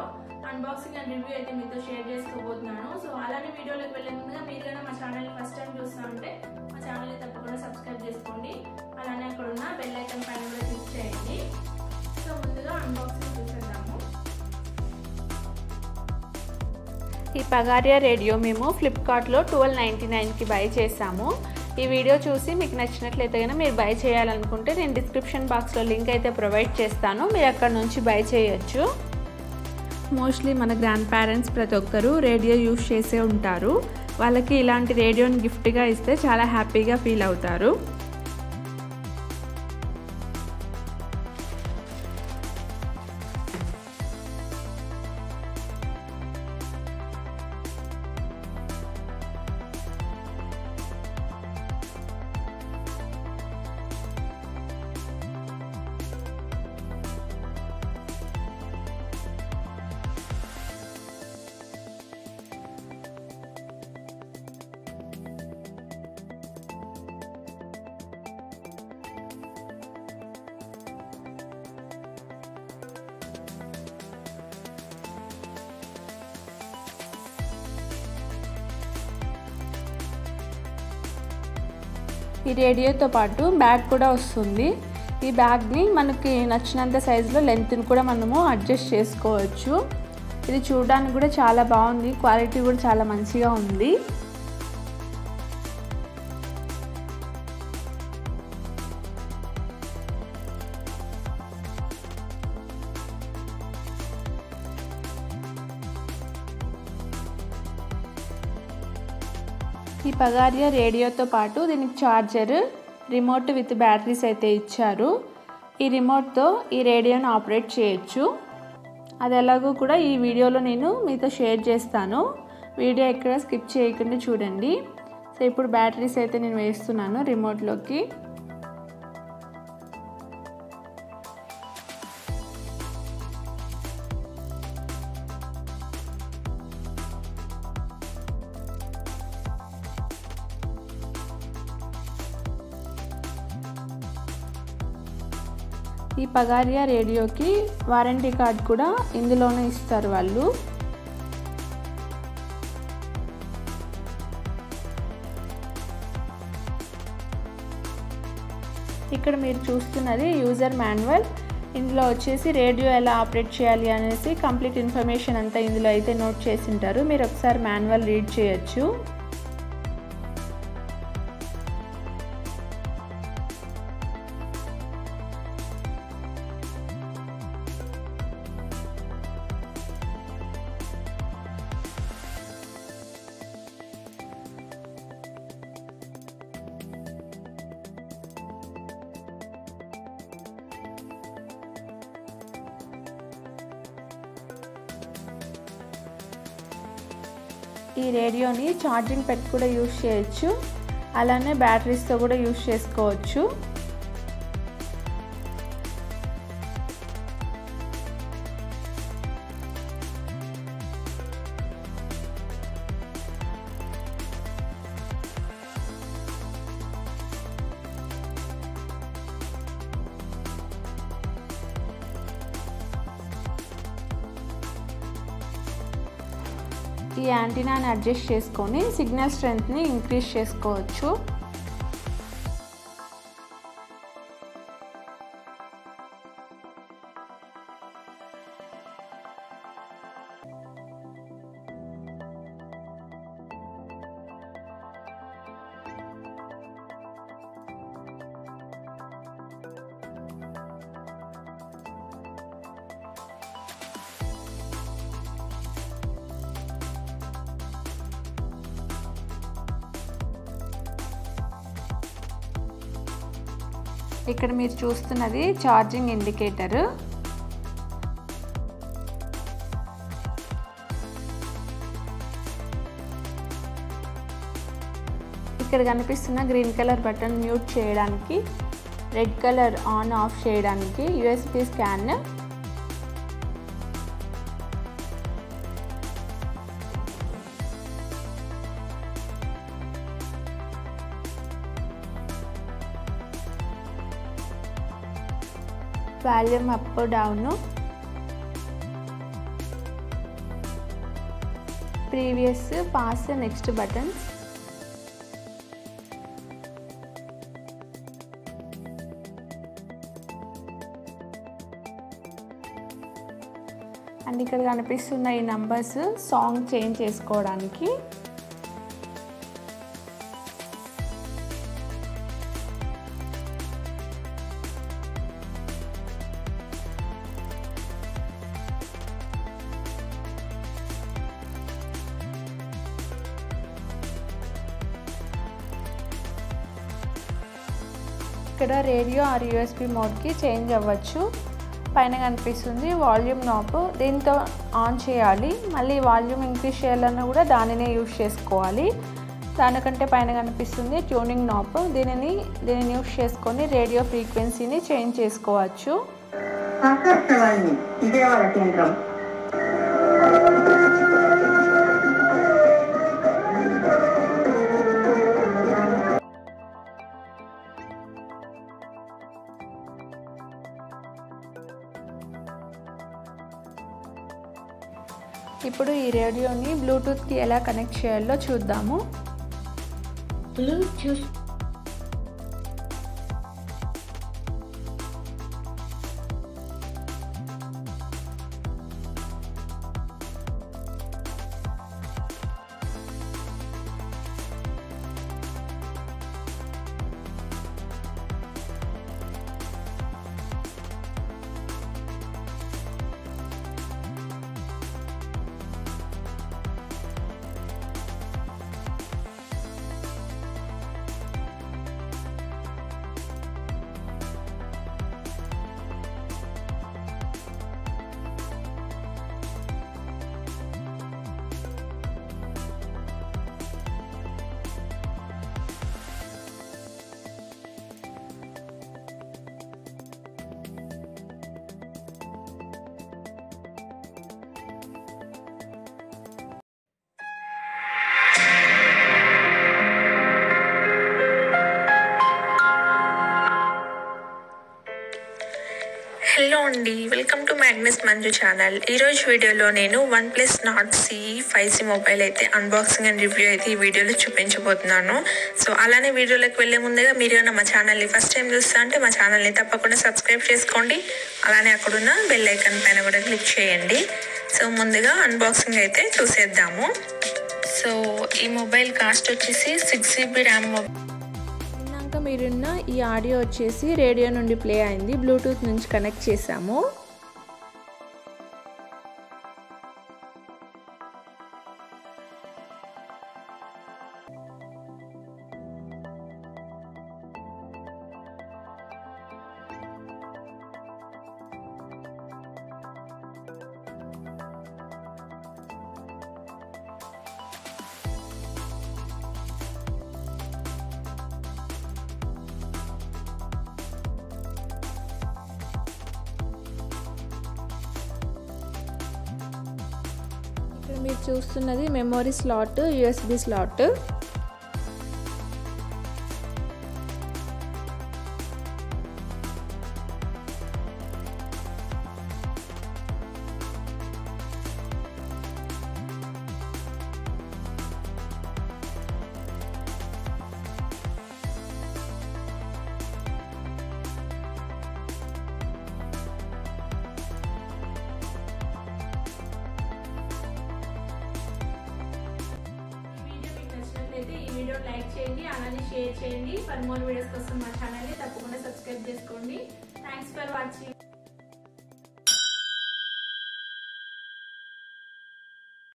unboxing and review అయితే మీతో share చేసుకోబోతున్నాను సో అలానే వీడియోలోకి వెళ్ళే ముందుగా మీరు కనుక మా ఛానల్ ఫస్ట్ టైం చూస్తూ ఉంటే మా ఛానల్ని తప్పకుండా సబ్స్క్రైబ్ చేసుకోండి అలానే అక్కడ ఉన్న బెల్ ఐకన్ పైన కూడా క్లిక్ చేయండి సో ముందుగా అన్బాక్సింగ్ చూసేద్దాము ఈ పగారియా రేడియో మేము ఫ్లిప్కార్ట్లో ట్వెల్వ్ నైంటీ నైన్కి బై చేసాము ఈ వీడియో చూసి మీకు నచ్చినట్లయితే కనుక మీరు బై చేయాలనుకుంటే నేను డిస్క్రిప్షన్ బాక్స్లో లింక్ అయితే ప్రొవైడ్ చేస్తాను మీరు అక్కడ నుంచి బై చేయొచ్చు మోస్ట్లీ మన గ్రాండ్ పేరెంట్స్ ప్రతి ఒక్కరూ రేడియో యూస్ చేసే ఉంటారు వాళ్ళకి ఇలాంటి రేడియోని గిఫ్ట్గా ఇస్తే చాలా హ్యాపీగా ఫీల్ అవుతారు ఈ రేడియోతో పాటు బ్యాగ్ కూడా వస్తుంది ఈ బ్యాగ్ని మనకి నచ్చినంత సైజులో లెంత్ని కూడా మనము అడ్జస్ట్ చేసుకోవచ్చు ఇది చూడడానికి కూడా చాలా బాగుంది క్వాలిటీ కూడా చాలా మంచిగా ఉంది ఈ పగారియా రేడియోతో పాటు దీనికి ఛార్జర్ రిమోట్ విత్ బ్యాటరీస్ అయితే ఇచ్చారు ఈ రిమోట్తో ఈ రేడియోని ఆపరేట్ చేయొచ్చు అది ఎలాగో కూడా ఈ వీడియోలో నేను మీతో షేర్ చేస్తాను వీడియో ఎక్కడ స్కిప్ చేయకుండా చూడండి సో ఇప్పుడు బ్యాటరీస్ అయితే నేను వేస్తున్నాను రిమోట్లోకి ఈ పగారియా రేడియోకి వారంటీ కార్డ్ కూడా ఇందులోనే ఇస్తారు వాళ్ళు ఇక్కడ మీరు చూస్తున్నది యూజర్ మాన్యువల్ ఇందులో వచ్చేసి రేడియో ఎలా ఆపరేట్ చేయాలి అనేసి కంప్లీట్ ఇన్ఫర్మేషన్ అంతా ఇందులో అయితే నోట్ చేసి ఉంటారు మీరు ఒకసారి మాన్యువల్ రీడ్ చేయొచ్చు ఈ రేడియోని ఛార్జింగ్ పెట్టి కూడా యూస్ చేయొచ్చు అలానే బ్యాటరీస్తో కూడా యూస్ చేసుకోవచ్చు ఈ యాంటీనాని అడ్జస్ట్ చేసుకొని సిగ్నల్ స్ట్రెంగ్త్ని ఇంక్రీజ్ చేసుకోవచ్చు ఇక్కడ మీరు చూస్తున్నది ఛార్జింగ్ ఇండికేటర్ ఇక్కడ కనిపిస్తున్న గ్రీన్ కలర్ బటన్ మ్యూట్ చేయడానికి రెడ్ కలర్ ఆన్ ఆఫ్ చేయడానికి USB scan volume up down previous pause next buttons and ఇక్కడ కనిపిస్తున్న ఈ నంబర్స్ సాంగ్ చేంజ్ చేసుకోవడానికి ఇక్కడ రేడియో ఆర్ యూఎస్బి మోడ్కి చేంజ్ అవ్వచ్చు పైన కనిపిస్తుంది వాల్యూమ్ నాబ్ దీంతో ఆన్ చేయాలి మళ్ళీ వాల్యూమ్ ఇంక్రీజ్ చేయాలన్నా కూడా దానినే యూస్ చేసుకోవాలి దానికంటే పైన కనిపిస్తుంది ట్యూనింగ్ నాబ్ దీనిని దీనిని యూస్ చేసుకొని రేడియో ఫ్రీక్వెన్సీని చేంజ్ చేసుకోవచ్చు ఆకాశవాణి విజయవాడ కేంద్రం ఇప్పుడు ఈ రేడియోని బ్లూటూత్కి ఎలా కనెక్ట్ చేయాలో చూద్దాము బ్లూటూత్ హలో అండి welcome to Magnus Manju channel ఈరోజు వీడియోలో నేను OnePlus Nord C five C mobile అయితే అన్బాక్సింగ్ అండ్ రివ్యూ అయితే ఈ వీడియోలో చూపించబోతున్నాను సో అలానే వీడియోలోకి వెళ్ళే ముందుగా మీరు కన్నా మా ఛానల్ని ఫస్ట్ టైం చూస్తా అంటే మా ఛానల్ని తప్పకుండా సబ్స్క్రైబ్ చేసుకోండి అలానే అక్కడున్న బెల్ ఐకాన్ పైన కూడా క్లిక్ చేయండి సో ముందుగా అన్బాక్సింగ్ అయితే చూసేద్దాము సో ఈ మొబైల్ కాస్ట్ వచ్చేసి సిక్స్ జీబీ ర్యామ్ మొబైల్ ఇందాక మీరున్న ఈ ఆడియో వచ్చేసి రేడియో నుండి ప్లే అయింది బ్లూటూత్ నుంచి కనెక్ట్ చేసాము ఇక్కడ మీరు చూస్తున్నది మెమొరీ స్లాట్ యూఎస్బి స్లాట్ ఈ వీడియో మీకు నచ్చినట్లయితే ఈ వీడియో లైక్ చేయండి అలానే షేర్ చేయండి ఫర్ మోర్ వీడియోస్ కోసం మా ఛానల్ని తప్పకుండా సబ్స్క్రైబ్ చేసుకోండి థ్యాంక్స్ ఫర్ వాచింగ్